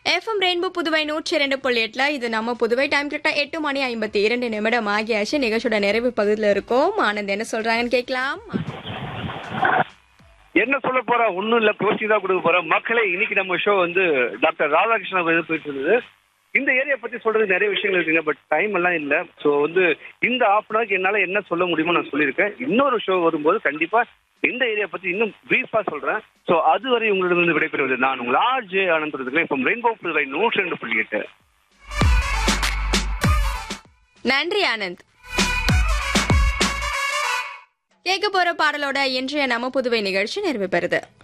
FM rainbow Puduvai நூற்றி இரண்டு புள்ளி எட்டுல இது நம்ம புதுவை டைம் கரெக்டா எட்டு மணி ஐம்பத்தி இரண்டு நிமிடம் ஆகியாச்சு நிகழ்ச்சியோட நிறைவு பகுதியில் இருக்கோம் ஆனந்த் என்ன சொல்றாங்கன்னு கேட்கலாம் என்ன சொல்ல போறா ஒண்ணும் இல்ல கோச்சிங் தான் கொடுக்க போறோம் மக்களே இன்னைக்கு நம்ம ஷோ வந்து டாக்டர் ராதாகிருஷ்ணன் அவர்கள் போயிட்டு இருந்தது இந்த ஏரியா பத்தி சொல்றதுக்கு நிறைய விஷயங்கள் இருக்குங்க பட் டைம் எல்லாம் இல்ல ஸோ வந்து இந்த ஆஃப் அன் ஹவருக்கு என்னால என்ன சொல்ல முடியுமோ நான் சொல்லியிருக்கேன் இன்னொரு ஷோ வரும்போது கண்டிப்பா இந்த ஏரியா பத்தி இன்னும் பிரீஃபா சொல்றேன் ஸோ அதுவரை உங்களிடமிருந்து விடைபெறுவது நான் உங்கள் ஆர் ஜே ஆனந்த் இப்போ ரெயின்போ புதுவை நூற்றி ரெண்டு புள்ளி எட்டு நன்றி ஆனந்த் கேட்க போற பாடலோட இன்றைய நம்ம புதுவை நிகழ்ச்சி நிறைவு பெறுது